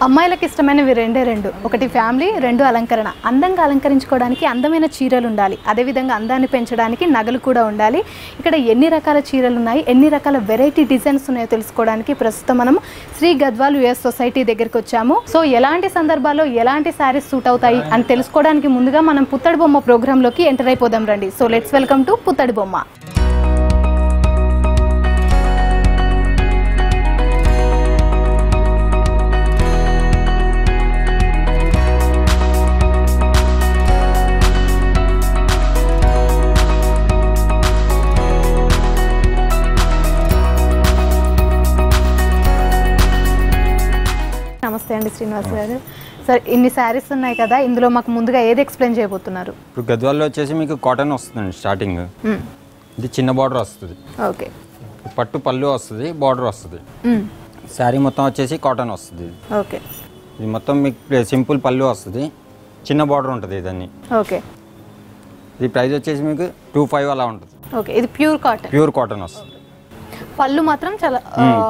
అమ్మాయిలకు ఇష్టమైనవి రెండే రెండు ఒకటి ఫ్యామిలీ రెండు అలంకరణ అందంగా అలంకరించుకోవడానికి అందమైన చీరలు ఉండాలి అదేవిధంగా అందాన్ని పెంచడానికి నగలు కూడా ఉండాలి ఇక్కడ ఎన్ని రకాల చీరలు ఉన్నాయి ఎన్ని రకాల వెరైటీ డిజైన్స్ ఉన్నాయో తెలుసుకోవడానికి ప్రస్తుతం మనం శ్రీ గద్వాల్ యుఎస్ సొసైటీ దగ్గరికి వచ్చాము సో ఎలాంటి సందర్భాల్లో ఎలాంటి శారీస్ సూట్ అవుతాయి అని తెలుసుకోవడానికి ముందుగా మనం పుత్తడి బొమ్మ ప్రోగ్రాంలోకి ఎంటర్ అయిపోదాం రండి సో లెట్స్ వెల్కమ్ టు పుత్తడి బొమ్మ నమస్తే అండి శ్రీనివాస్ గారు సార్ ఇన్ని శారీస్ ఉన్నాయి కదా ఇందులో మాకు ముందుగా ఏది ఎక్స్ప్లెయిన్ చేయబోతున్నారు ఇప్పుడు గద్వాల్లో వచ్చేసి మీకు కాటన్ వస్తుందండి స్టార్టింగ్ మ్మ్. ఇది చిన్న బార్డర్ వస్తుంది ఓకే పట్టు పళ్ళు వస్తుంది బార్డర్ వస్తుంది మ్మ్. శారీ మొత్తం వచ్చేసి కాటన్ వస్తుంది ఇది. ఓకే ఇది మొత్తం మీకు సింపుల్ పళ్ళు వస్తుంది చిన్న బార్డర్ ఉంటుంది ఇదన్నీ ఓకే ఇది ప్రైస్ వచ్చేసి మీకు టూ ఫైవ్ అలా ఉంటుంది ఓకే ఇది ప్యూర్ కాటన్ ప్యూర్ కాటన్ వస్తుంది పళ్ళు మాత్రం చాలా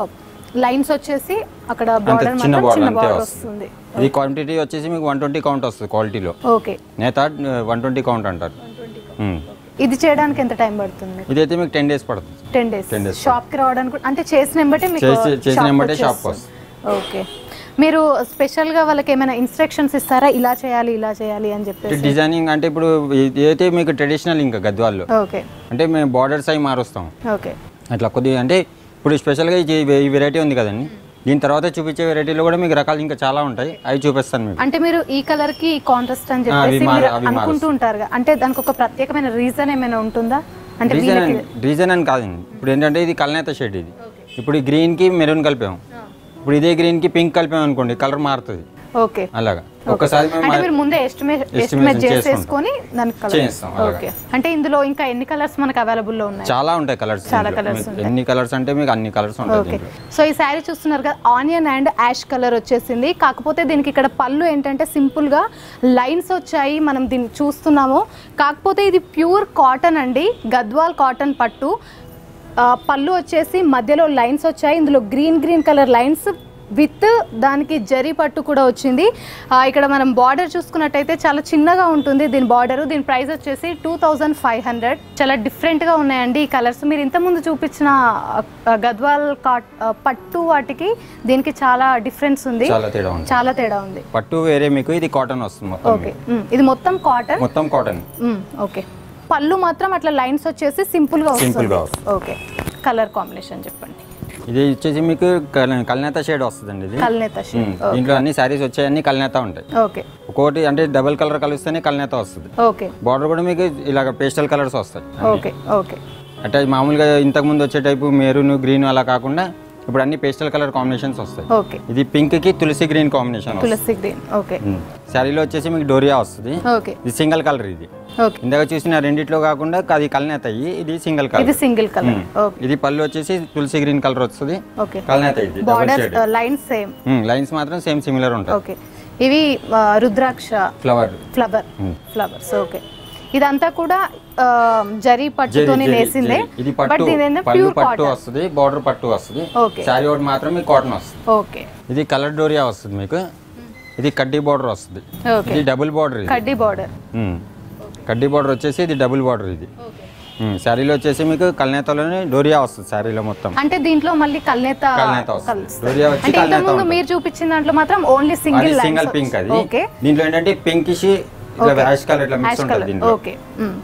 లైన్స్ వచ్చేసి అక్కడ అంతే బార్డర్ చిన్న మాత్రం బార్డర్ చిన్న అంతే బార్డర్ వస్తుంది వస్తుంది ఇది క్వాంటిటీ వచ్చేసి మీకు వన్ ట్వంటీ కౌంట్ వస్తుంది క్వాలిటీలో ఓకే నేత వన్ ట్వంటీ కౌంట్ అంటారు మ్మ్. ఇది చేయడానికి ఎంత టైం పడుతుంది ఇదైతే మీకు టెన్ డేస్ పడుతుంది టెన్ డేస్ 10 days. షాప్ కి రావడానికి కూడా- అంటే చేసిన వెంబటే మీకు చేసి- చేసిన shop వెంబటే shop వచ్చేస్తుంది. ఓకే మీరు స్పెషల్ గా వాళ్ళకి ఏమైనా ఇన్స్ట్రక్షన్స్ ఇస్తారా ఇలా చేయాలి ఇలా చేయాలి అని చెప్పేసి డిజైనింగ్ అంటే ఇప్పుడు ఇదైతే మీకు ట్రెడిషనల్ ఇంకా గద్వాల్లో ఓకే అంటే మేము బార్డర్స్ అవి మారుస్తాం ఓకే అట్లా కొద్దిగా అంటే ఇప్పుడు స్పెషల్గా ఈ ఈ వెరైటీ ఉంది కదండి దీని తర్వాత చూపించే వెరైటీలో కూడా మీకు రకాలు ఇంకా చాలా ఉంటాయి అవి చూపిస్తాను మీకు అంటే మీరు ఈ కలర్ కి కాంట్రాస్ట్ అని ఆ, అవి చెప్పేసి మారు- మీరు అవి అనుకుంటూ ఉంటారు కదా. అంటే దానికి ఒక ప్రత్యేకమైన రీజన్ ఏమైనా ఉంటుందా అంటే రీజన్ వీళ్ళకి అని రీజన్ అని కాదండి ఇప్పుడు ఏంటంటే ఇది కల్నేత షేడ్ ఇది ఇప్పుడు ఈ గ్రీన్కి మెరూన్ కలిపాము ఇప్పుడు ఇదే గ్రీన్కి పింక్ కలిపాము అనుకోండి కలర్ మారుతుంది ఓకే అలాగా ఒక్కసారి మేము అంటే మీరు ముందే ఎస్టిమేట్ Estimation ఎస్టిమేట్ చేసుకుంటాం. చేసేసుకొని దానికి కలర్ చేయిస్తాం, అలాగా. ఓకే అంటే ఇందులో ఇంకా ఎన్ని కలర్స్ మనకు అవైలబుల్ లో ఉన్నాయి చాలా ఉంటాయి కలర్స్ చాలా colours ఉంటాయి. ఎన్ని కలర్స్ అంటే మీకు అన్ని కలర్స్ ఉంటాయి ఓకే దీంట్లో. సో ఈ శారీ చూస్తున్నారు కదా ఆనియన్ అండ్ యాష్ కలర్ వచ్చేసింది కాకపోతే దీనికి ఇక్కడ పళ్ళు ఏంటంటే సింపుల్ గా లైన్స్ వచ్చాయి మనం దీన్ని చూస్తున్నాము కాకపోతే ఇది ప్యూర్ కాటన్ అండి గద్వాల్ కాటన్ పట్టు ఆ, పళ్ళు వచ్చేసి మధ్యలో లైన్స్ వచ్చాయి ఇందులో green green colour lines with దానికి జరీ పట్టు కూడా వచ్చింది ఆ, ఇక్కడ మనం బార్డర్ చూసుకున్నట్టయితే చాలా చిన్నగా ఉంటుంది దీని బార్డర్ దీని ప్రైస్ వచ్చేసి టూ థౌజండ్ ఫైవ్ హండ్రెడ్ చాలా డిఫరెంట్గా ఉన్నాయండి ఈ కలర్స్ మీరు ఇంతకుముందు చూపించిన ఆ, గద్వాల్ కాట్ ఆ, పట్టు వాటికి దీనికి చాలా డిఫరెన్స్ ఉంది చాలా తేడా ఉంటుంది చాలా తేడా ఉంది పట్టు వేరే మీకు ఇది కాటన్ వస్తుంది మొత్తం ఓకే ఉమ్, ఇది మొత్తం కాటన్ మొత్తం కాటన్ ఓకే పళ్ళు మాత్రం అట్లా లైన్స్ వచ్చేసి సింపుల్ గా Simple వస్తుంది గా ఓకే కలర్ కాంబినేషన్ చెప్పండి ఇది వచ్చేసి మీకు కల్- కల్నేత షేడ్ వస్తుందండి ఇది కల్నేత ఉమ్, దీంట్లో అన్ని శారీస్ వచ్చాయన్నీ కల్నేత ఉంటాయి ఓకే ఒక్కొక్కటి అంటే డబుల్ కలర్ కలిస్తేనే కల్నేత వస్తుంది ఓకే బార్డర్ కూడా మీకు ఇలాగ పేస్టల్ కలర్స్ వస్తాయి ఓకే ఓకే అంటే మామూలుగా ఇంతకు ముందు వచ్చే టైపు మెరూన్ గ్రీన్ అలా కాకుండా ఇప్పుడు అన్ని పేస్టల్ కలర్ కాంబినేషన్స్ వస్తాయి ఓకే ఇది పింక్ కి tulsi green combination tulsi green okay శారీలో వచ్చేసి మీకు డోరియా వస్తుంది ఓకే ఇది సింగిల్ కలర్ ఇది ఓకే ఇందాక చూసిన రెండిట్లో కాకుండా అది కల్నేత అయ్యి ఇది సింగిల్ ఇది కలర్ సింగిల్ కలర్ ఓకే ఇది పళ్ళు వచ్చేసి తులసి గ్రీన్ కలర్ వస్తుంది ఓకే కల్నేత ఇది double border shade lines same lines మాత్రం సేమ్ సిమిలర్ ఉంటాయి ఓకే ఇవి ఆ, rudraksha flower flower flowers okay ఇదంతా కూడా ఆ, జరీ పట్టుతోనే నేసిందే ఇది బట్ పట్టు దీని పళ్ళు ప్యూర్ పట్టు కాటన్ వస్తుంది బార్డర్ పట్టు వస్తుంది ఓకే శారీ ఒకటి మాత్రం మీకు కాటన్ వస్తుంది ఓకే ఇది కలర్ డోరియా వస్తుంది మీకు ఇది కడ్డీ బార్డర్ వస్తుంది ఓకే ఇది డబుల్ బార్డర్ ఇది కడ్డీ బార్డర్ ఉమ్. కడ్డీ బార్డర్ వచ్చేసి ఇది డబుల్ బార్డర్ ఇది ఉమ్, శారీలో వచ్చేసి మీకు కల్నేతలోనే డోరియా వస్తుంది శారీలో మొత్తం అంటే దీంట్లో మళ్ళీ కల్నేత కల్నేత వస్తుంది. కలుస్తుంది. డోరియా వచ్చి అంటే కల్నేత ఇంతకు ముందు ఉంటుంది. మీరు చూపించిన దాంట్లో మాత్రం ఓన్లీ అది సింగిల్ సింగిల్ పింక్ అది ఓకే దీంట్లో ఏంటంటే పింకిష్ ఇట్లా యాష్ కలర్ ఇట్లా మిక్స్ యాష్ ఉంటుంది కలర్ దీంట్లో ఓకే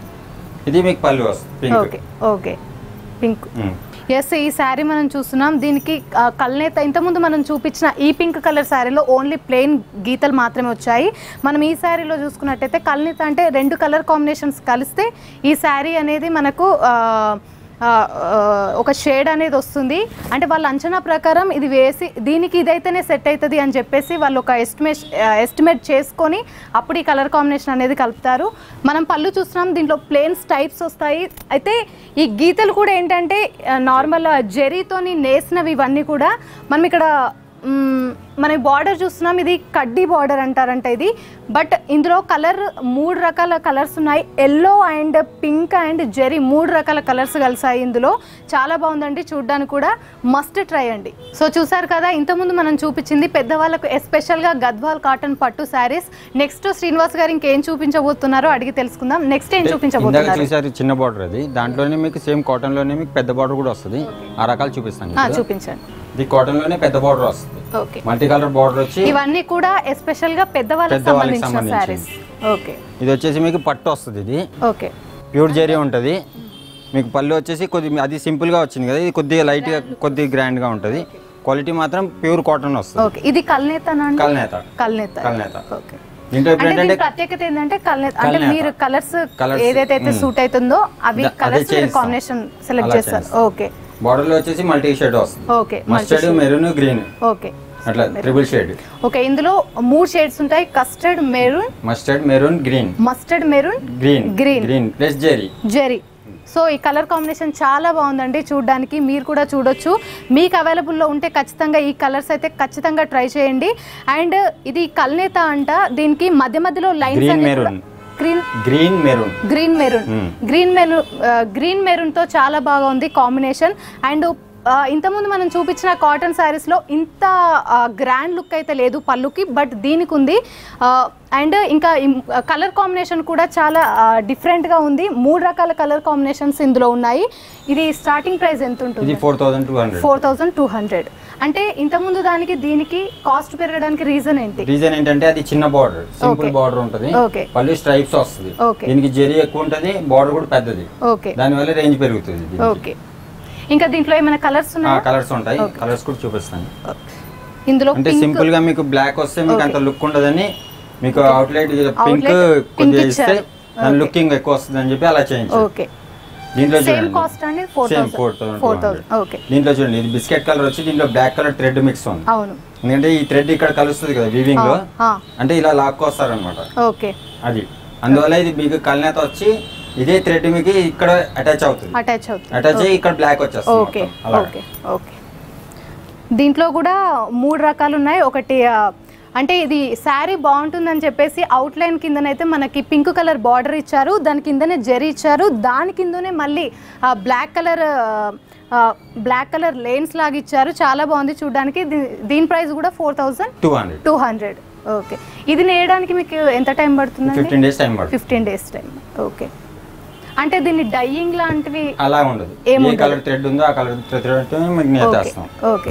ఇది మీకు పళ్ళు వస్తుంది pink okay okay pink um. Yes ఈ శారీ మనం చూస్తున్నాం దీనికి ఆ, కల్నేత ఇంతకుముందు మనం చూపించిన ఈ పింక్ కలర్ శారీలో ఓన్లీ ప్లెయిన్ గీతలు మాత్రమే వచ్చాయి మనం ఈ శారీలో చూసుకున్నట్టయితే కల్నేత అంటే రెండు కలర్ కాంబినేషన్స్ కలిస్తే ఈ శారీ అనేది మనకు ఆ, ఆ, ఆ, ఒక షేడ్ అనేది వస్తుంది అంటే వాళ్ళ అంచనా ప్రకారం ఇది వేసి దీనికి ఇదైతేనే సెట్ అవుతుంది అని చెప్పేసి వాళ్ళు ఒక ఎస్టిమేట్ ఎస్టిమేట్ చేసుకొని అప్పుడు ఈ కలర్ కాంబినేషన్ అనేది కలుపుతారు మనం పళ్ళు చూస్తున్నాం దీంట్లో ప్లేన్స్ టైప్స్ వస్తాయి అయితే ఈ గీతలు కూడా ఏంటంటే నార్మల్ జెరీతోని నేసినవి ఇవన్నీ కూడా మనం ఇక్కడ మ్, మన బార్డర్ చూస్తున్నాం ఇది కడ్డీ బార్డర్ అంటారంట ఇది బట్ ఇందులో కలర్ మూడు రకాల కలర్స్ ఉన్నాయి yellow and pink and zari మూడు రకాల కలర్స్ కలిసాయి ఇందులో చాలా బాగుందండి చూడ్డానికి కూడా మస్ట్ ట్రై అండి సో చూసారు కదా ఇంతకుముందు మనం చూపించింది పెద్దవాళ్ళకు ఎస్పెషల్గా గద్వాల్ కాటన్ పట్టు శారీస్ నెక్స్ట్ శ్రీనివాస్ గారు ఇంకేం చూపించబోతున్నారో అడిగి తెలుసుకుందాం నెక్స్ట్ ఏం ఇందాక చూపించబోతున్నారు చూసారు చిన్న బార్డర్ అది దాంట్లోనే మీకు సేమ్ కాటన్ లోనే మీకు పెద్ద బార్డర్ కూడా వస్తుంది ఆ రకాలు చూపిస్తాను ఆ, ఇప్పుడు. చూపించండి ఇది కాటన్ లోనే పెద్ద బార్డర్ వస్తుంది ఓకే మల్టీ కలర్ బార్డర్ వచ్చి ఇవన్నీ కూడా ఎస్పెషల్ గా పెద్దవాళ్ళకి పెద్దవాళ్ళకి సంబంధించిన సంబంధించింది. శారీస్ ఓకే ఇది వచ్చేసి మీకు పట్టు వస్తుంది ఇది ఓకే ప్యూర్ జెరీ ఉంటుంది మీకు పళ్ళు వచ్చేసి కొద్ది అది సింపుల్ గా వచ్చింది కదా ఇది కొద్దిగా లైట్ గా కొద్దిగా గ్రాండ్ గా ఉంటుంది క్వాలిటీ మాత్రం ప్యూర్ కాటన్ వస్తుంది ఓకే ఇది కల్నేతనా అండి కల్నేత కల్నేత కల్నేత ఓకే దీంట్లో ఇప్పుడు అంటే ఏంటంటే దీని ప్రత్యేకత ఏంటంటే కల్నేత అంటే కల్నేత. మీరు కలర్స్ Colours, ఏదైతే మ్మ్. సూట్ అవుతుందో అవి ద- అదే కలర్స్ మీరు చేయిస్తాం. కాంబినేషన్ సెలెక్ట్ అలా చేస్తారు చేయిస్తాం. ఓకే బార్డర్ లో వచ్చేసి మల్టీ షేడ్ వస్తుంది okay mustard maroon green okay అట్లా ట్రిపుల్ షేడ్ ఓకే ఇందులో మూడు షేడ్స్ ఉంటాయి custard maroon mustard maroon green mustard maroon green Green. Green plus zari zari so ఈ కలర్ కాంబినేషన్ చాలా బాగుందండి చూడడానికి మీరు కూడా చూడొచ్చు మీకు అవైలబుల్లో ఉంటే ఖచ్చితంగా ఈ కలర్స్ అయితే ఖచ్చితంగా ట్రై చేయండి అండ్ ఇది కల్నేత అంట దీనికి మధ్య మధ్యలో lines Green maroon. Green green maroon green maroon Hmm. Green maroon green మెరూన్తో చాలా బాగా ఉంది కాంబినేషన్ అండ్ ఇంతకుముందు మనం చూపించిన కాటన్ శారీస్లో ఇంత గ్రాండ్ లుక్ అయితే లేదు పళ్ళుకి బట్ దీనికి ఉంది అండ్ ఇంకా కలర్ కాంబినేషన్ కూడా చాలా డిఫరెంట్గా ఉంది మూడు రకాల కలర్ కాంబినేషన్స్ ఇందులో ఉన్నాయి ఇది స్టార్టింగ్ ప్రైస్ ఎంత ఇది ఉంటుంది four thousand two hundred four thousand two hundred అంటే ఇంతకుముందు దానికి దీనికి కాస్ట్ పెరగడానికి రీజన్ ఏంటి రీజన్ ఏంటంటే అది చిన్న బార్డర్ సింపుల్ Okay. బార్డర్ ఉంటుంది Okay. పళ్ళు స్ట్రైప్స్ వస్తుంది Okay. దీనికి జెరీ ఎక్కువ ఉంటుంది బార్డర్ కూడా పెద్దది ఓకే దానివల్ల రేంజ్ పెరుగుతుంది దీనికి. ఓకే ఇంకా దీంట్లో ఏమైనా కలర్స్ ఆ ఉన్నాయా కలర్స్ ఉంటాయి Okay. కలర్స్ కూడా చూపిస్తాను ఇందులో అంటే పింక్ సింపుల్ గా మీకు బ్లాక్ వస్తే మీకు అంత లుక్ ఉండదని మీకు అవుట్లైట్ పింక్ Outlet pink కొద్దిగా ఇస్తే ఇచ్చారు. దాని Okay. లుకింగ్ ఎక్కువ వస్తుంది అని చెప్పి అలా చేయించారు ఓకే దీంట్లో సేమ్ చూడండి కాస్ట్ అండి four same four thousand four thousand okay దీంట్లో చూడండి ఇది బిస్కెట్ కలర్ వచ్చి దీంట్లో బ్లాక్ కలర్ థ్రెడ్ మిక్స్ ఉంది అవును ఎందుకంటే ఈ థ్రెడ్ ఇక్కడ కలుస్తుంది కదా వీవింగ్ లో ఆ, అంటే ఇలా లాక్కొస్తారనమాట ఓకే అది అందువల్ల ఇది మీకు కల్నేత వచ్చి ఇదే థ్రెడ్ మీకు ఇక్కడ అటాచ్ అవుతుంది అటాచ్ అవుతుంది అటాచ్ అయ్యి ఇక్కడ బ్లాక్ వచ్చేస్తుంది ఓకే మొత్తం. అలాగా. ఓకే ఓకే దీంట్లో కూడా మూడు రకాలు ఉన్నాయి ఒకటి ఆ, అంటే ఇది శారీ బాగుంటుందని చెప్పేసి అవుట్ లైన్ కిందనైతే మనకి పింక్ కలర్ బార్డర్ ఇచ్చారు దాని కిందనే జరీ ఇచ్చారు దాని కిందనే మళ్ళీ black colour black colour lines లాగా ఇచ్చారు చాలా బాగుంది చూడడానికి దీ- దీని ప్రైస్ కూడా four thousand two hundred two hundred okay ఇది నేయడానికి మీకు ఎంత టైం పడుతుందండి ఫిఫ్టీన్ డేస్ టైం పడుతుంది ఫిఫ్టీన్ డేస్ టైం ఓకే అంటే దీన్ని డైయింగ్ లాంటివి అలా ఉండదు ఏం ఏ ఉండదు. కలర్ థ్రెడ్ ఉందో ఆ కలర్ థ్రెడ్ మీకు ఓకే నేతేస్తాం ఓకే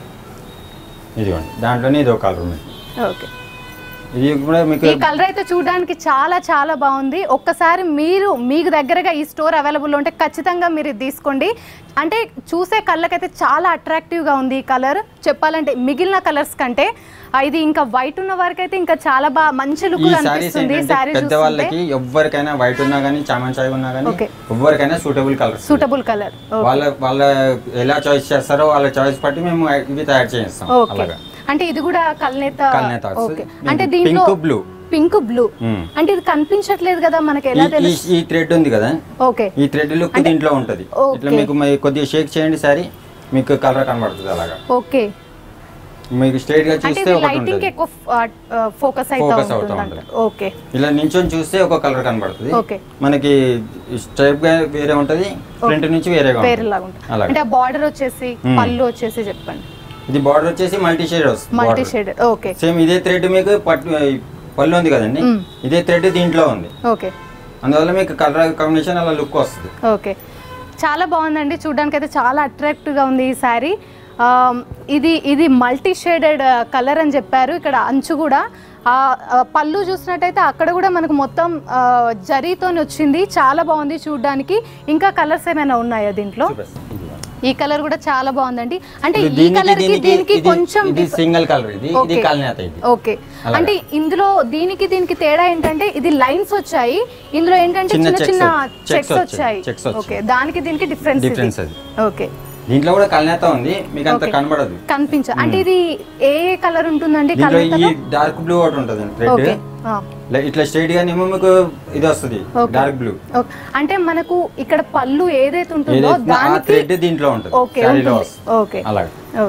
ఇదిగోండి దాంట్లోనే ఇది ఒక కలర్ ఉంది ఓకే ఇది కూడా మీకు ఈ కలర్ అయితే చూడడానికి చాలా చాలా బాగుంది ఒక్కసారి మీరు మీకు దగ్గరగా ఈ స్టోర్ అవైలబుల్ ఉంటే ఖచ్చితంగా మీరు ఇది తీసుకోండి అంటే చూసే కళ్ళకైతే చాలా అట్రాక్టివ్గా ఉంది ఈ కలర్ చెప్పాలంటే మిగిలిన కలర్స్ కంటే ఆ, ఇది ఇంకా వైట్ ఉన్న వారికి అయితే ఇంకా చాలా బాగా మంచి లుక్ ఈ సారీస్ అనిపిస్తుంది ఏంటంటే శారీ పెద్ద వాళ్ళకి ఎవరికైనా వైట్ ఉన్నా కానీ చామన్ చాయ్ ఉన్నా కానీ Okay. ఎవరికైనా సూటబుల్ కలర్స్ సూటబుల్ కలర్ వాళ్ళ వాళ్ళ ఎలా చాయిస్ చేస్తారో వాళ్ళ చాయిస్ బట్టి మేము ఇవి తయారు చేయిస్తాం ఓకే అలాగా అంటే ఇది కూడా కల్నేత కల్నేత ఓకే వస్తుంది. అంటే దీనికి దీంట్లో pink blue. పింక్ బ్లూ మ్మ్. అంటే ఇది కనిపించట్లేదు కదా మనకి ఎలా ఈ- తెలుసు ఈ- ఈ థ్రెడ్ ఉంది కదా ఓకే ఈ థ్రెడ్ లుక్ దీంట్లో ఉంటది Okay. ఇట్లా మీకు మరి కొద్దిగా షేక్ చేయండి సారీ మీకు కలర్ కనబడుతుంది అలాగా ఓకే మీకు స్ట్రైట్ గా అంటే చూస్తే ఇది ఒకటి లైటింగ్ ఉంటుంది ఎక్కువ ఫోకస్ అయితే Focus అవుతా ఉంటుంది ఉంటుంది. ఓకే ఇలా నించొని చూస్తే ఒక కలర్ కనబడుతుంది Okay. మనకి స్ట్రైప్ గా వేరే ఉంటది ఫ్రంట్ నుంచి వేరేగా వేరే ఉంటుంది లాగా ఉంటుంది అలాగే. అంటే బార్డర్ వచ్చేసి మ్మ్. పళ్ళు వచ్చేసి చెప్పండి ఇది బార్డర్ వచ్చేసి మల్టీ షేడ్ వస్తుంది multi border. Shade okay same ఇదే థ్రెడ్ మీకు పట్టు పళ్ళు ఉంది కదండి మ్మ్. ఇదే థ్రెడ్ దీంట్లో ఉంది ఓకే అందువల్ల మీకు కలర్ కాంబినేషన్ అలా లుక్ వస్తుంది ఓకే చాలా బాగుందండి చూడడానికి అయితే చాలా అట్రాక్టివ్గా ఉంది ఈ శారీ ఇది ఇది మల్టీ షేడెడ్ కలర్ అని చెప్పారు ఇక్కడ అంచు కూడా ఆ, ఆ, పళ్ళు చూసినట్టయితే అక్కడ కూడా మనకు మొత్తం ఆ, జరీతోని వచ్చింది చాలా బాగుంది చూడడానికి ఇంకా కలర్స్ ఏమైనా ఉన్నాయా దీంట్లో చూపిస్తాను. ఇది. ఈ కలర్ కూడా చాలా బాగుందండి అంటే ఇది ఈ దీనికి కలర్ కి దీనికి దీనికి ఇది- కొంచెం ఇది డిఫ- సింగిల్ కలర్ ఇది ఇది Okay. కల్నేత ఇది ఓకే అలాగా. అంటే ఇందులో దీనికి దీనికి తేడా ఏంటంటే ఇది లైన్స్ వచ్చాయి ఇందులో ఏంటంటే చిన్న చిన్న checks చిన్న వచ్చాయి. చెక్స్ Checks వచ్చాయి వచ్చాయి. Checks వచ్చాయి. ఓకే దానికి దీనికి డిఫరెన్స్ Difference అది. ఓకే దీంట్లో కూడా కల్నేత ఉంది మీకు అంత Okay. కనబడదు కనిపించ అంటే ఇది ఏ కలర్ ఉంటుందండి దీంట్లో ఈ కలర్ డార్క్ బ్లూ ఒకటి ఉంటుంది ఓకే రెడ్ ఇట్లా స్ట్రైట్ గానేమో మీకు ఇది వస్తుంది Okay. డార్క్ బ్లూ ఓకే అంటే మనకు ఇక్కడ పళ్ళు ఏదైతే ఉంటుందో ఏదైతే ఆ దానికి థ్రెడ్ దీంట్లో ఉంటుంది ఓకే శారీలో ఉంటుంది. వస్తుంది ఓకే అలాగే ఓకే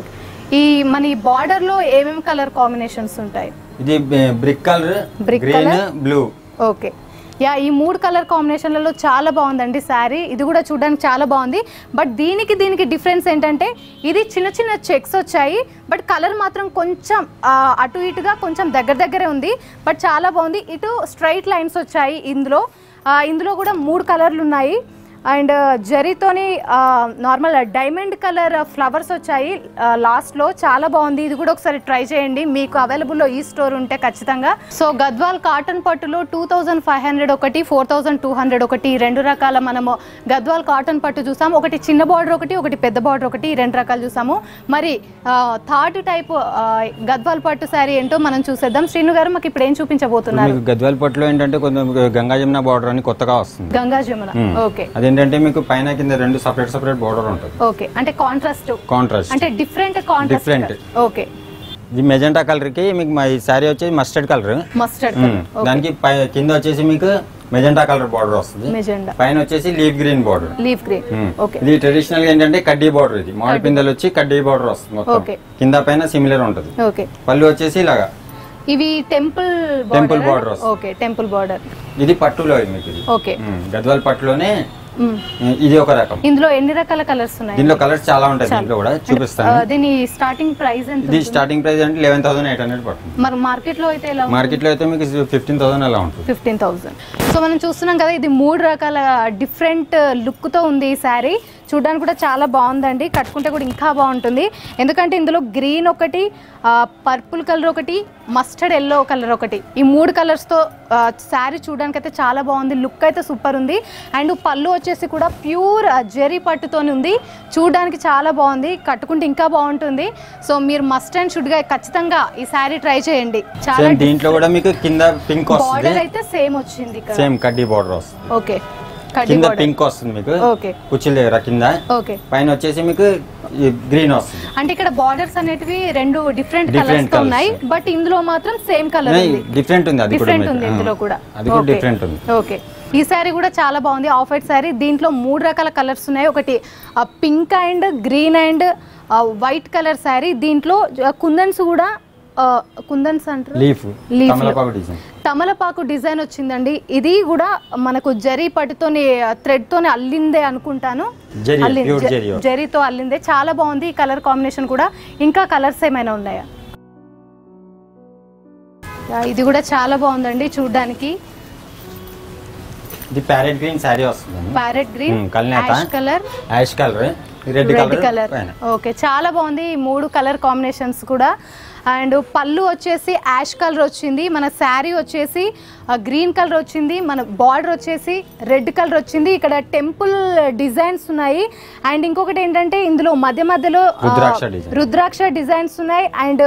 ఈ మన ఈ బార్డర్ లో ఏమేమి కలర్ కాంబినేషన్స్ ఉంటాయి ఇది brick colour Brick green colour? Blue okay yeah ఈ మూడు కలర్ కాంబినేషన్లలో చాలా బాగుందండి శారీ ఇది కూడా చూడడానికి చాలా బాగుంది బట్ దీనికి దీనికి డిఫరెన్స్ ఏంటంటే ఇది చిన్న చిన్న చెక్స్ వచ్చాయి బట్ కలర్ మాత్రం కొంచెం ఆ, అటు ఇటుగా కొంచెం దగ్గర దగ్గరే ఉంది బట్ చాలా బాగుంది ఇటు స్ట్రైట్ లైన్స్ వచ్చాయి ఇందులో ఆ, ఇందులో కూడా మూడు కలర్లు ఉన్నాయి అండ్ జరీతోని నార్మల్ డైమండ్ కలర్ ఫ్లవర్స్ వచ్చాయి లాస్ట్లో చాలా బాగుంది ఇది కూడా ఒకసారి ట్రై చేయండి మీకు అవైలబుల్లో ఈ స్టోర్ ఉంటే ఖచ్చితంగా సో గద్వాల్ కాటన్ పట్టులో టూ థౌజండ్ ఫైవ్ హండ్రెడ్ ఒకటి ఫోర్ థౌజండ్ టూ హండ్రెడ్ ఒకటి ఈ రెండు రకాల మనము గద్వాల్ కాటన్ పట్టు చూసాము ఒకటి చిన్న బార్డర్ ఒకటి ఒకటి పెద్ద బార్డర్ ఒకటి ఈ రెండు రకాలు చూసాము మరి థర్డ్ టైప్ గద్వాల్ పట్టు శారీ ఏంటో మనం చూసేద్దాం శ్రీను గారు మాకు ఇప్పుడు ఏం చూపించబోతున్నారు మీకు గద్వాల పట్టులో ఏంటంటే కొంచెం గంగా జమున బార్డర్ అని కొత్తగా వస్తుంది గంగా జమున మ్మ్. ఓకే అదేంటంటే మీకు పైన కింద రెండు సపరేట్ సపరేట్ బార్డర్ ఉంటుంది ఓకే అంటే కాంట్రాస్ట్ కాంట్రాస్ట్ అంటే డిఫరెంట్ కాంట్రాస్ట్ Different. ఓకే ఇది మెజెంటా కలర్ కి మీకు మా ఈ శారీ వచ్చేసి మస్టర్డ్ కలర్ మస్టర్డ్ దానికి పై కింద వచ్చేసి మీకు మెజెంటా కలర్ బార్డర్ వస్తుంది మెజెండా పైన వచ్చేసి leaf green border leaf green okay ఇది ట్రెడిషనల్ గా ఏంటంటే కడ్డీ బార్డర్ ఇది మామిడి పిందెలు వచ్చి కడ్డీ బార్డర్ వస్తుంది మొత్తం Okay. కింద పైన సిమిలర్ ఉంటుంది ఓకే పళ్ళు వచ్చేసి ఇలాగా ఇవి టెంపుల్ Temple border వస్తుంది. ఓకే టెంపుల్ బార్డర్ ఇది పట్టులో ఇది మీకు ఇది ఓకే ఉమ్, గద్వాల్ పట్టులోనే ఇది ఒక రకం ఇందులో ఎన్ని రకాల కలర్స్ ఉన్నాయి దీనిలో కలర్స్ చాలా ఉంటాయి దీంట్లో కూడా చూపిస్తాను ఆ, దీని స్టార్టింగ్ ప్రైస్ ఎంత ఇది స్టార్టింగ్ ప్రైస్ అంటే లెవెన్ థౌసండ్ ఎయిట్ హండ్రెడ్ పడుతుంది మరి మార్కెట్ లో అయితే ఎలా మార్కెట్ లో అయితే మీకు ఫిఫ్టీన్ థౌసండ్ అలా ఉంటుంది ఫిఫ్టీన్ థౌసండ్ సో మనం చూస్తున్నాం కదా ఇది మూడు రకాల డిఫరెంట్ లుక్తో ఉంది ఈ శారీ చూడడానికి కూడా చాలా బాగుందండి కట్టుకుంటే కూడా ఇంకా బాగుంటుంది ఎందుకంటే ఇందులో గ్రీన్ ఒకటి పర్పుల్ కలర్ ఒకటి మస్టర్డ్ ఎల్లో కలర్ ఒకటి ఈ మూడు కలర్స్తో శారీ చూడడానికి అయితే చాలా బాగుంది లుక్ అయితే సూపర్ ఉంది అండ్ పళ్ళు వచ్చేసి కూడా ప్యూర్ జెరీ పట్టుతోని ఉంది చూడడానికి చాలా బాగుంది కట్టుకుంటే ఇంకా బాగుంటుంది సో మీరు మస్ట్ అండ్ షుడ్గా ఖచ్చితంగా ఈ శారీ ట్రై చేయండి చాలా సేమ్ దీంట్లో కూడా మీకు కింద పింక్ వస్తుంది బార్డర్ అయితే సేమ్ వచ్చింది ఇక్కడ సేమ్ కడ్డీ బార్డర్ వస్తుంది ఓకే కడ్డీ కింద బార్డర్ పింక్ వస్తుంది మీకు ఓకే కుర్చీల దగ్గర కింద ఓకే పైన వచ్చేసి మీకు గ్రీన్ వస్తుంది అంటే ఇక్కడ బార్డర్స్ అనేటివి రెండు డిఫరెంట్ Different కలర్స్ తో colours. ఉన్నాయి బట్ ఇందులో మాత్రం సేమ్ కలర్ ఉంది డిఫరెంట్ ఉంది అది కూడా డిఫరెంట్ మీకు. ఉంది ఇందులో కూడా అది కూడా Okay. డిఫరెంట్ ఉంది ఓకే ఈ శారీ కూడా చాలా బాగుంది ఆఫ్ వైట్ శారీ దీంట్లో మూడు రకాల కలర్స్ ఉన్నాయి ఒకటి pink and green and white colour sari దీంట్లో ఆ, కుందన్స్ కూడా ఆ, కుందన్స్ అంటారు లీఫ్ Leaf. తమలపాకు డిజైన్ తమలపాకు డిజైన్ వచ్చిందండి ఇది కూడా మనకు జరీ పట్టుతోని థ్రెడ్ తోని అల్లిందే అనుకుంటాను జరీ, అల్లింది. pure జ- జరీ. జరీతో అల్లిందే చాలా బాగుంది ఈ కలర్ కాంబినేషన్ కూడా ఇంకా కలర్స్ ఏమైనా ఉన్నాయా యా, ఇది కూడా చాలా బాగుందండి చూడడానికి ఇది ప్యారెట్ గ్రీన్ శారీ వస్తుంది ప్యారెట్ గ్రీన్ Hmm, కల్నేత. Ash colour ash colour red red colour colour పైన ఓకే చాలా బాగుంది ఈ మూడు కలర్ కాంబినేషన్స్ కూడా అండ్ పళ్ళు వచ్చేసి యాష్ కలర్ వచ్చింది మన శారీ వచ్చేసి గ్రీన్ కలర్ వచ్చింది మన బార్డర్ వచ్చేసి రెడ్ కలర్ వచ్చింది ఇక్కడ టెంపుల్ డిజైన్స్ ఉన్నాయి అండ్ ఇంకొకటి ఏంటంటే ఇందులో మధ్య మధ్యలో ఆ, రుద్రాక్ష design. రుద్రాక్ష డిజైన్స్ ఉన్నాయి and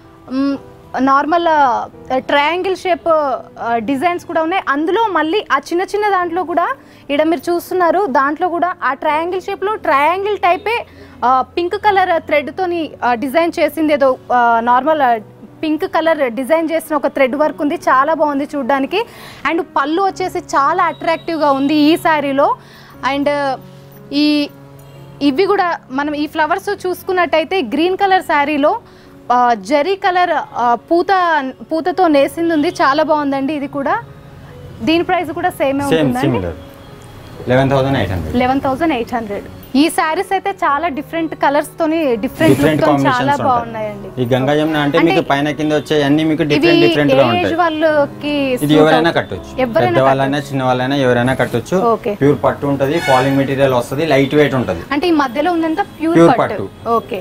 normal triangle shape designs కూడా ఉన్నాయి అందులో మళ్ళీ ఆ చిన్న చిన్న దాంట్లో కూడా ఇక్కడ మీరు చూస్తున్నారు దాంట్లో కూడా ఆ ట్రయాంగిల్ షేప్లో ట్రయాంగిల్ టైపే పింక్ కలర్ థ్రెడ్తోని డిజైన్ చేసింది ఏదో నార్మల్ పింక్ కలర్ డిజైన్ చేసిన ఒక థ్రెడ్ వర్క్ ఉంది చాలా బాగుంది చూడడానికి అండ్ పళ్ళు వచ్చేసి చాలా అట్రాక్టివ్గా ఉంది ఈ శారీలో అండ్ ఈ ఇవి కూడా మనం ఈ ఫ్లవర్స్ చూసుకున్నట్టయితే గ్రీన్ కలర్ శారీలో ఆ, జరీ కలర్ ఆ, పూత పూతతో నేసింది ఉంది చాలా బాగుందండి ఇది కూడా దీని ప్రైస్ కూడా సేమ్ సేమ్ ఉంటుందండి similar eleven thousand eight hundred eleven thousand eight hundred ఈ శారీస్ అయితే చాలా డిఫరెంట్ కలర్స్ తోని డిఫరెంట్ డిఫరెంట్ లుక్ తో చాలా కాంబినేషన్స్ బాగున్నాయండి ఉంటాయి ఈ గంగా జమున అంటే అంటే మీకు పైన కింద వచ్చే అన్ని మీకు ఇవి డిఫరెంట్ డిఫరెంట్ గా ఏజ్ ఉంటాయి వాళ్ళకి ఇది suit ఎవరైనా అవుతాయి. కట్టొచ్చు ఎవరైనా పెద్ద వాళ్ళైనా చిన్న వాళ్ళైనా ఎవరైనా కట్టొచ్చు Okay. ప్యూర్ పట్టు ఉంటది ఫాలింగ్ మెటీరియల్ వస్తది లైట్ వెయిట్ ఉంటది అంటే ఈ మధ్యలో ఉందంతా ప్యూర్ Pure పట్టు పట్టు. ఓకే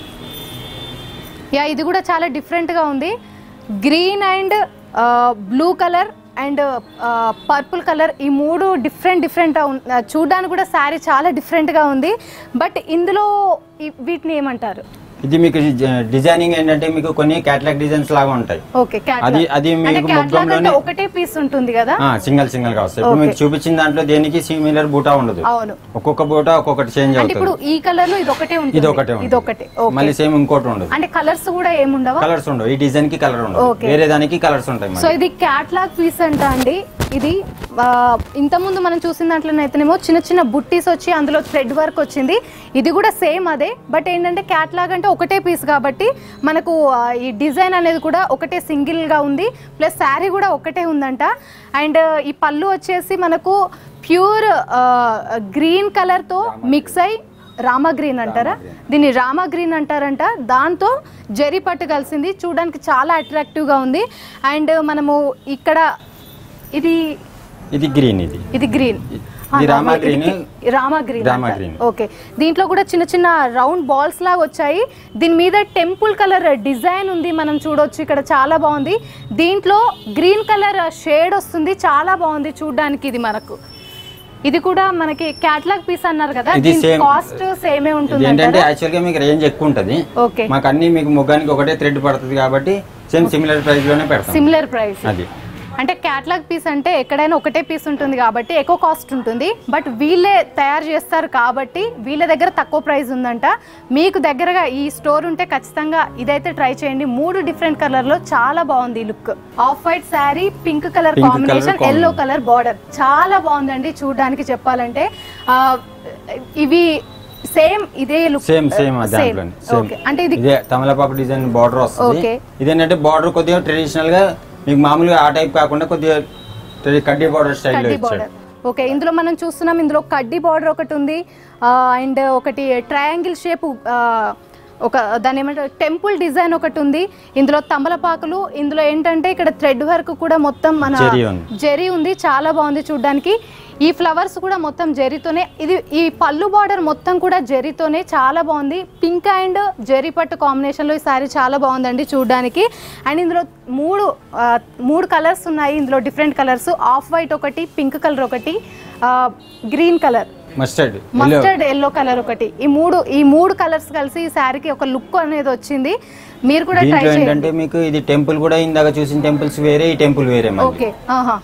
యా ఇది కూడా చాలా డిఫరెంట్గా ఉంది green and blue colour and purple colour ఈ మూడు డిఫరెంట్ డిఫరెంట్ చూడడానికి కూడా శారీ చాలా డిఫరెంట్గా ఉంది బట్ ఇందులో ఈ- వీటిని ఏమంటారు ఇది మీకు డిజైనింగ్ ఏంటంటే మీకు కొన్ని క్యాటలాగ్ డిజైన్స్ లాగా ఉంటాయి ఓకే అది- అది మీకు మొగ్గంలోనే- ఒకటే పీస్ ఉంటుంది కదా సింగల్ సింగల్ గా వస్తాయి ఇప్పుడు Okay. మీకు చూపించిన దాంట్లో దేనికి సిమిలర్ బూటా ఉండదు అవును ఒక్కొక్క బూటా ఒక్కొక్కటి చేంజ్ అంటే ఇప్పుడు అవుతుంది ఈ కలర్ లో ఇది ఒకటే ఉంటుంది ఇది ఒకటే ఉంటుంది. ఇది ఒకటే ఓకే మళ్ళీ సేమ్ ఇంకోటి ఉండదు అంటే కలర్స్ కూడా ఏముండవా కలర్స్ ఉండవు ఈ డిజైన్ కి కలర్ ఉండదు Okay. వేరే దానికి కలర్స్ ఉంటాయి సో మళ్ళీ. ఇది క్యాట్లాగ్ పీస్ అంట అండి ఇది ఆ, ఇంతకుముందు మనం చూసిన దాంట్లోనైతేనేమో చిన్న చిన్న బుట్టీస్ వచ్చి అందులో థ్రెడ్ వర్క్ వచ్చింది ఇది కూడా సేమ్ అదే బట్ ఏంటంటే క్యాట్లాగ్ అంటే ఒకటే పీస్ కాబట్టి మనకు ఆ, ఈ డిజైన్ అనేది కూడా ఒకటే సింగిల్గా ఉంది ప్లస్ శారీ కూడా ఒకటే ఉందంట అండ్ ఈ పళ్ళు వచ్చేసి మనకు ప్యూర్ గ్రీన్ కలర్తో మిక్స్ అయి రామా గ్రీన్ అంటారా దీన్ని రామా గ్రీన్ అంటారంట దాంతో జరీ పట్టు కలిసింది చూడడానికి చాలా అట్రాక్టివ్గా ఉంది అండ్ మనము ఇక్కడ ఇది ఇది గ్రీన్ ఇది ఇది గ్రీన్ ఇది రామా గ్రీన్ రామా గ్రీన్ రామా అంటారు. గ్రీన్. ఓకే దీంట్లో కూడా చిన్న చిన్న రౌండ్ బాల్స్ లాగా వచ్చాయి దీని మీద టెంపుల్ కలర్ డిజైన్ ఉంది మనం చూడొచ్చు ఇక్కడ చాలా బాగుంది దీంట్లో గ్రీన్ కలర్ షేడ్ వస్తుంది చాలా బాగుంది చూడడానికి ఇది మనకు ఇది కూడా మనకి క్యాట్లాగ్ పీస్ అన్నారు కదా ఇది దీని same. కాస్ట్ సేమే ఇది ఉంటుంది ఏంటంటే అంటారా? యాక్చువల్గా మీకు రేంజ్ ఎక్కువ ఉంటుంది ఓకే మాకు అన్ని మీకు ముగ్గానికి ఒకటే థ్రెడ్ పడుతుంది కాబట్టి సేమ్ సిమిలర్ ప్రైస్ లోనే పెడతాం సిమిలర్ ప్రైస్ అది అంటే క్యాట్లాగ్ పీస్ అంటే ఎక్కడైనా ఒకటే పీస్ ఉంటుంది కాబట్టి ఎక్కువ కాస్ట్ ఉంటుంది బట్ వీళ్ళే తయారు చేస్తారు కాబట్టి వీళ్ళ దగ్గర తక్కువ ప్రైస్ ఉందంట మీకు దగ్గరగా ఈ స్టోర్ ఉంటే ఖచ్చితంగా ఇదైతే ట్రై చేయండి మూడు డిఫరెంట్ కలర్ లో చాలా బాగుంది ఈ look off white sari pink colour Pink colour combination combination. Yellow colour border చాలా బాగుందండి చూడడానికి చెప్పాలంటే ఆ, ఇవి సేమ్ ఇదే లుక్ సేమ్ సేమ్ దాంట్లోనే సేమ్ ఓకే అంటే ఇది ఇదే తమలపాకు డిజైన్ బార్డర్ వస్తుంది Okay. ఇదేంటంటే బార్డర్ కొద్దిగా ట్రెడిషనల్ గా మీకు మామూలుగా ఆ టైప్ కాకుండా కొద్దిగా ట్రెడి- కడ్డీ బార్డర్ స్టైల్లో కడ్డీ ఇచ్చాడు బార్డర్ ఓకే ఇందులో మనం చూస్తున్నాం ఇందులో కడ్డీ బార్డర్ ఒకటి ఉంది అండ్ ఒకటి ట్రయాంగిల్ షేప్ ఒక దాని ఏమంటారు టెంపుల్ డిజైన్ ఒకటి ఉంది ఇందులో తమలపాకులు ఇందులో ఏంటంటే ఇక్కడ థ్రెడ్ వర్క్ కూడా మొత్తం మన జరీ ఉంది. జరీ ఉంది చాలా బాగుంది చూడడానికి ఈ ఫ్లవర్స్ కూడా మొత్తం జరీతోనే ఇది ఈ పళ్ళు బార్డర్ మొత్తం కూడా జరీతోనే చాలా బాగుంది పింక్ అండ్ జరీ పట్టు కాంబినేషన్లో ఈ సారీ చాలా బాగుందండి చూడడానికి అండ్ ఇందులో మూడు ఆ, మూడు కలర్స్ ఉన్నాయి ఇందులో డిఫరెంట్ కలర్స్ ఆఫ్ వైట్ ఒకటి పింక్ కలర్ ఒకటి green colour mustard mustard yellow colour ఒకటి ఈ మూడు ఈ మూడు కలర్స్ కలిసి ఈ శారీకి ఒక లుక్ అనేది వచ్చింది మీరు కూడా ట్రై దీంట్లో చేయండి ఏంటంటే మీకు ఇది టెంపుల్ కూడా ఇందాక చూసిన టెంపుల్స్ వేరే ఈ టెంపుల్ వేరే మళ్ళీ ఓకే ఆహా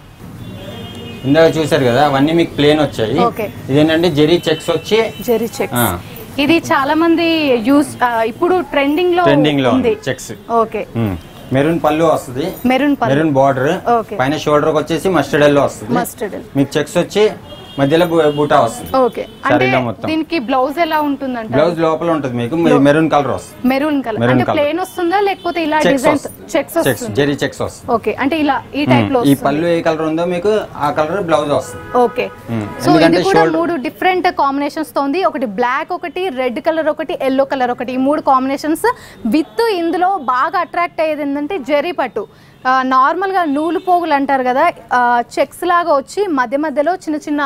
ఇందాక చూసారు కదా అవన్నీ మీకు ప్లేన్ వచ్చాయి Okay. ఇదేంటంటే జెరీ చెక్స్ వచ్చి జెరీ చెక్స్ ఆ. ఇది చాలా మంది యూస్ ఇప్పుడు ట్రెండింగ్ లో ట్రెండింగ్ లో ఉంది ఉంది చెక్స్ ఓకే మెరూన్ పళ్ళు వస్తుంది maroon pallu maroon border Okay. పైన షోల్డర్ వచ్చేసి మస్టర్డ్ ఎల్లో వస్తుంది మస్టర్డ్ మీకు చెక్స్ వచ్చి మధ్యలో బు- బూటా వస్తుంది ఓకే అంటే శారీలో మొత్తం. దీనికి బ్లౌజ్ ఎలా ఉంటుందంట బ్లౌజ్ లోపల ఉంటుంది మీకు మెరూన్ కలర్ వస్తుంది మెరూన్ కలర్ Maroon అంటే colour. ప్లేన్ వస్తుందా లేకపోతే ఇలా చెక్స్ డిజైన్ చెక్స్ చెక్స్ వస్తుంది జెరీ చెక్స్ వస్తుంది ఓకే అంటే ఇలా ఈ టైప్ లో ఈ వస్తుంది పళ్ళు ఏ కలర్ ఉందో మీకు ఆ కలర్ బ్లౌజ్ వస్తుంది ఓకే మ్మ్. సో ఇది ఎందుకంటే కూడా shoulder- మూడు డిఫరెంట్ కాంబినేషన్స్ తో ఉంది ఒకటి బ్లాక్ ఒకటి రెడ్ కలర్ ఒకటి ఎల్లో కలర్ ఒకటి ఈ మూడు కాంబినేషన్స్ విత్ ఇందులో బాగా అట్రాక్ట్ అయ్యేది ఏంటంటే జెరీ పట్టు ఆ, నార్మల్గా నూలు పోగులు అంటారు కదా చెక్స్ లాగా వచ్చి మధ్య మధ్యలో చిన్న చిన్న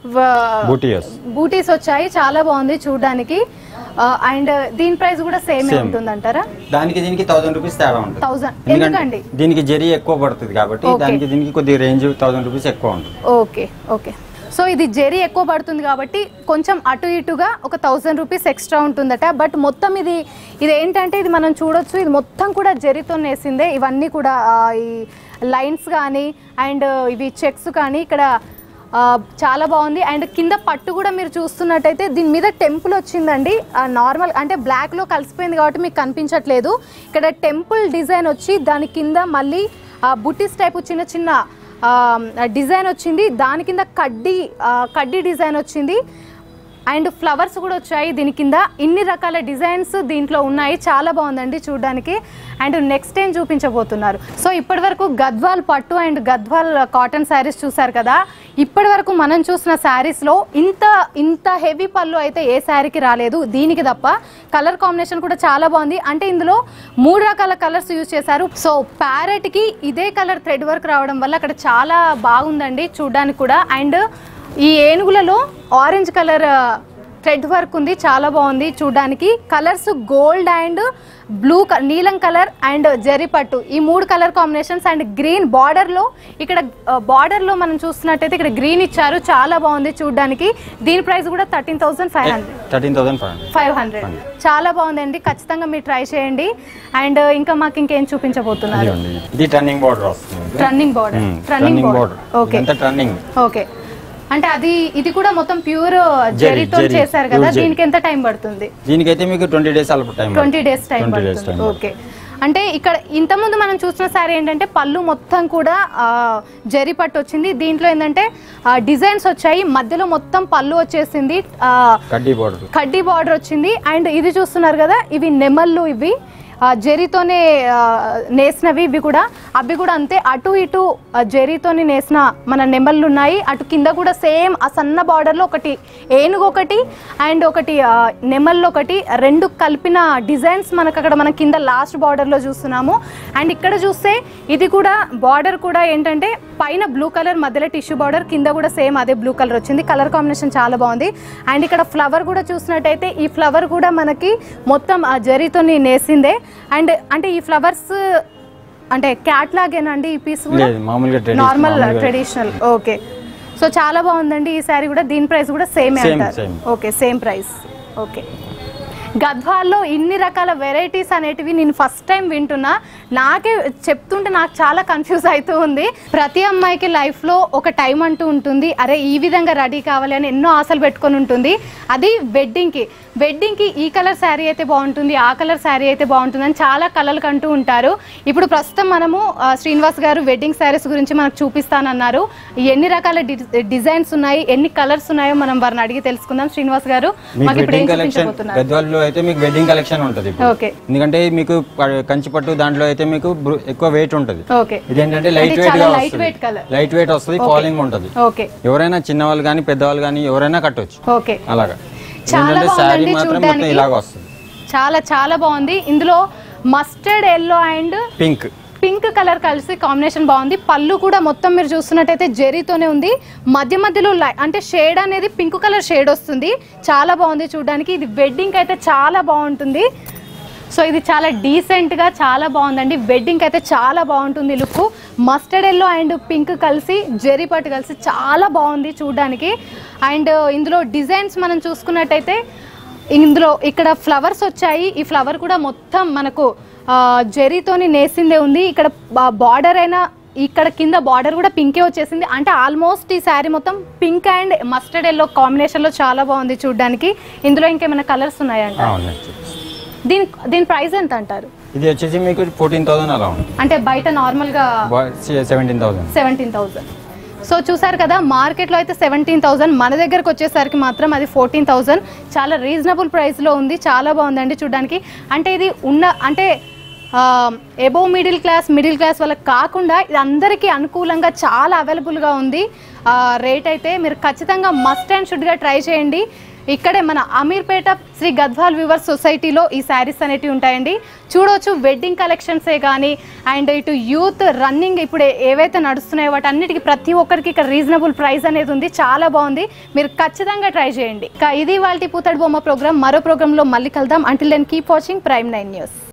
బూటీ వస్తుంది బూటీస్ వచ్చాయి చాలా బాగుంది చూడడానికి అండ్ దీని ప్రైస్ కూడా సేమ్ Same. ఉంటుంది అంటారా దానికి దీనికి థౌసండ్ రూపీస్ తేడా ఉంటుంది థౌజండ్ ఎందుకంటే ఎందుకండి దీనికి జెరీ ఎక్కువ పడుతుంది కాబట్టి Okay. దానికి దీనికి కొద్దిగా రేంజ్ థౌసండ్ రూపీస్ ఎక్కువ ఉంటుంది ఓకే ఓకే సో ఇది జెరీ ఎక్కువ పడుతుంది కాబట్టి కొంచెం అటు ఇటుగా ఒక థౌజండ్ రూపీస్ ఎక్స్ట్రా ఉంటుందట బట్ మొత్తం ఇది ఇది ఏంటంటే ఇది మనం చూడొచ్చు ఇది మొత్తం కూడా జెరీతో వేసిందే ఇవన్నీ కూడా ఆ, ఈ లైన్స్ కానీ అండ్ ఇవి చెక్స్ కానీ ఇక్కడ ఆ, చాలా బాగుంది అండ్ కింద పట్టు కూడా మీరు చూస్తున్నట్టయితే దీని మీద టెంపుల్ వచ్చిందండి నార్మల్ అంటే బ్లాక్లో కలిసిపోయింది కాబట్టి మీకు కనిపించట్లేదు ఇక్కడ టెంపుల్ డిజైన్ వచ్చి దాని కింద మళ్ళీ బుట్టిస్ టైపు చిన్న చిన్న ఆ, డిజైన్ వచ్చింది దాని కింద కడ్డీ ఆ, కడ్డీ డిజైన్ వచ్చింది అండ్ ఫ్లవర్స్ కూడా వచ్చాయి దీని కింద ఇన్ని రకాల డిజైన్స్ దీంట్లో ఉన్నాయి చాలా బాగుందండి చూడడానికి అండ్ నెక్స్ట్ ఏం చూపించబోతున్నారు సో ఇప్పటి వరకు గద్వాల్ పట్టు అండ్ గద్వాల్ కాటన్ శారీస్ చూసారు కదా ఇప్పటి వరకు మనం చూసిన శారీస్లో ఇంత ఇంత హెవీ పళ్ళు అయితే ఏ శారీకి రాలేదు దీనికి తప్ప కలర్ కాంబినేషన్ కూడా చాలా బాగుంది అంటే ఇందులో మూడు రకాల కలర్స్ యూజ్ చేశారు సో ప్యారెట్కి ఇదే కలర్ థ్రెడ్ వర్క్ రావడం వల్ల అక్కడ చాలా బాగుందండి చూడడానికి కూడా అండ్ ఈ ఏనుగులలో ఆరెంజ్ కలర్ థ్రెడ్ వర్క్ ఉంది చాలా బాగుంది చూడడానికి కలర్స్ గోల్డ్ అండ్ బ్లూ నీలం కలర్ అండ్ జెరీ పట్టు ఈ మూడు కలర్ కాంబినేషన్స్ అండ్ గ్రీన్ బార్డర్లో ఇక్కడ బార్డర్లో మనం చూస్తున్నట్టయితే ఇక్కడ గ్రీన్ ఇచ్చారు చాలా బాగుంది చూడడానికి దీని ప్రైస్ కూడా thirteen thousand five hundred thirteen thousand five hundred five hundred చాలా బాగుందండి ఖచ్చితంగా మీరు ట్రై చేయండి అండ్ ఇంకా మాకు ఇంకేం చూపించబోతున్నారు ఇది టర్నింగ్ బార్డర్ వస్తుంది running border running turning border border okay అంతా టర్నింగ్ ఓకే అంటే అది ఇది కూడా మొత్తం ప్యూర్ జరీ, జెరీతో జరీ, చేశారు కదా pure జరీ. దీనికి ఎంత టైం పడుతుంది దీనికైతే మీకు ట్వంటీ డేస్ అలా time twenty days time 20 days పడుతుంది time ఓకే అంటే ఇక్కడ ఇంతకుముందు మనం చూసిన శారీ ఏంటంటే పళ్ళు మొత్తం కూడా ఆ, జరీ పట్టు వచ్చింది దీంట్లో ఏంటంటే డిజైన్స్ వచ్చాయి మధ్యలో మొత్తం పళ్ళు వచ్చేసింది ఆ, కడ్డీ బోర్డర్ కడ్డీ బార్డర్ వచ్చింది అండ్ ఇది చూస్తున్నారు కదా ఇవి నెమళ్ళు ఇవి ఆ, జరీతోనే ఆ, నేసినవి ఇవి కూడా అవి కూడా అంతే అటు ఇటు ఆ, జరీతోని నేసిన మన నెమళ్ళు ఉన్నాయి అటు కింద కూడా సేమ్ ఆ సన్న బార్డర్లో ఒకటి ఏనుగు ఒకటి అండ్ ఒకటి ఆ, నెమళ్ళు ఒకటి రెండు కలిపిన డిజైన్స్ మనకు అక్కడ మన కింద లాస్ట్ బార్డర్లో చూస్తున్నాము అండ్ ఇక్కడ చూస్తే ఇది కూడా బార్డర్ కూడా ఏంటంటే పైన బ్లూ కలర్ మధ్యలో టిష్యూ బార్డర్ కింద కూడా సేమ్ అదే బ్లూ కలర్ వచ్చింది కలర్ కాంబినేషన్ చాలా బాగుంది అండ్ ఇక్కడ ఫ్లవర్ కూడా చూసినట్టయితే ఈ ఫ్లవర్ కూడా మనకి మొత్తం ఆ జరీతోని నేసిందే అండ్ అంటే ఈ ఫ్లవర్స్ అంటే క్యాట్ లాగేనండి ఈ పీస్ కూడా లేదు మామూలుగా traditional, నార్మల్ మామూలుగా. ట్రెడిషనల్ ఓకే సో చాలా బాగుందండి ఈ శారీ కూడా దీని ప్రైస్ కూడా సేమే Same, అంటారు same. Okay same price okay గద్వాల్లో ఇన్ని రకాల వెరైటీస్ అనేటివి నేను ఫస్ట్ టైం వింటున్నా నాకే చెప్తుంటే నాకు చాలా కన్ఫ్యూజ్ అవుతూ ఉంది ప్రతి అమ్మాయికి లైఫ్లో ఒక టైం అంటూ ఉంటుంది అరే ఈ విధంగా రెడీ కావాలి అని ఎన్నో ఆశలు పెట్టుకొని ఉంటుంది అది వెడ్డింగ్కి వెడ్డింగ్కి ఈ కలర్ శారీ అయితే బాగుంటుంది ఆ కలర్ శారీ అయితే బాగుంటుంది అని చాలా కలర్లు కంటూ ఉంటారు ఇప్పుడు ప్రస్తుతం మనము ఆ, శ్రీనివాస్ గారు వెడ్డింగ్ శారీస్ గురించి మనకు చూపిస్తానన్నారు ఎన్ని రకాల డి- డిజైన్స్ ఉన్నాయి ఎన్ని కలర్స్ ఉన్నాయో మనం వారిని అడిగి తెలుసుకుందాం శ్రీనివాస్ గారు మీకు మాకు ఇప్పుడు ఏం వెడ్డింగ్ కలెక్షన్ చూపించబోతున్నారు గద్వాల్లో అయితే మీకు వెడ్డింగ్ కలెక్షన్ ఉంటుంది ఇప్పుడు ఓకే ఎందుకంటే మీకు ప- కంచి పట్టు దాంట్లో అయితే మీకు బ్రు- ఎక్కువ వెయిట్ ఉంటుంది ఓకే ఇదేంటంటే లైట్ అంటే వెయిట్ చాలా గా light వస్తుంది weight colour. లైట్ వెయిట్ వస్తుంది ఫాలింగ్ ఉంటుంది ఓకే ఎవరైనా చిన్నవాళ్ళు కానీ పెద్దవాళ్ళు కానీ ఎవరైనా కట్టొచ్చు ఓకే అలాగా చాలా ఏంటంటే శారీ బాగుందండి మాత్రం మొత్తం చూడ్డానికి. ఇలాగ వస్తుంది చాలా చాలా బాగుంది ఇందులో mustard yellow and pink pink colour కలిసి కాంబినేషన్ బాగుంది పళ్ళు కూడా మొత్తం మీరు చూస్తున్నట్టయితే జెరీతోనే ఉంది మధ్య మధ్యలో లై- అంటే షేడ్ అనేది పింక్ కలర్ షేడ్ వస్తుంది చాలా బాగుంది చూడడానికి ఇది వెడ్డింగ్ అయితే చాలా బాగుంటుంది సో ఇది చాలా డీసెంట్గా చాలా బాగుందండి వెడ్డింగ్ అయితే చాలా బాగుంటుంది look mustard yellow and pink కలిసి జెరీ పట్టు కలిసి చాలా బాగుంది చూడడానికి అండ్ ఇందులో డిజైన్స్ మనం చూసుకున్నట్టయితే ఇందులో ఇక్కడ ఫ్లవర్స్ వచ్చాయి ఈ ఫ్లవర్ కూడా మొత్తం మనకు ఆ, జరీతోని నేసిందే ఉంది ఇక్కడ బార్డర్ అయినా ఇక్కడ కింద బార్డర్ కూడా పింకే వచ్చేసింది అంటే ఆల్మోస్ట్ ఈ శారీ మొత్తం పింక్ అండ్ మస్టర్డ్ ఎల్లో కాంబినేషన్లో చాలా బాగుంది చూడడానికి ఇందులో ఇంకేమైనా కలర్స్ ఉన్నాయంట అవును దీని దీని ప్రైస్ ఎంత అంటారు ఇది వచ్చేసి మీకు ఫోర్టీన్ థౌసండ్ అలా ఉంది అంటే బయట నార్మల్గా seventeen thousand seventeen thousand so చూసారు కదా మార్కెట్లో అయితే సెవెంటీన్ థౌజండ్ మన దగ్గరకు వచ్చేసరికి మాత్రం అది ఫోర్టీన్ థౌజండ్ చాలా రీజనబుల్ ప్రైస్లో ఉంది చాలా బాగుందండి చూడడానికి అంటే ఇది ఉన్న అంటే above middle class middle class వాళ్ళకి కాకుండా ఇది అందరికీ అనుకూలంగా చాలా అవైలబుల్గా ఉంది రేట్ అయితే మీరు ఖచ్చితంగా మస్ట్ అండ్ షుడ్గా ట్రై చేయండి ఇక్కడే మన అమీర్పేట శ్రీ గద్వాల్ వివర్ సొసైటీలో ఈ శారీస్ అనేటివి ఉంటాయండి చూడవచ్చు వెడ్డింగ్ కలెక్షన్సే కానీ అండ్ ఇటు యూత్ రన్నింగ్ ఇప్పుడు ఏవైతే నడుస్తున్నాయో వాటన్నిటికీ ప్రతి ఒక్కరికి ఇక్కడ రీజనబుల్ ప్రైస్ అనేది ఉంది చాలా బాగుంది మీరు ఖచ్చితంగా ట్రై చేయండి ఇక ఇది వాళ్ళ పూతడి బొమ్మ ప్రోగ్రామ్ మరో ప్రోగ్రాంలో మళ్ళీ కలుద్దాం until then keep watching Prime nine news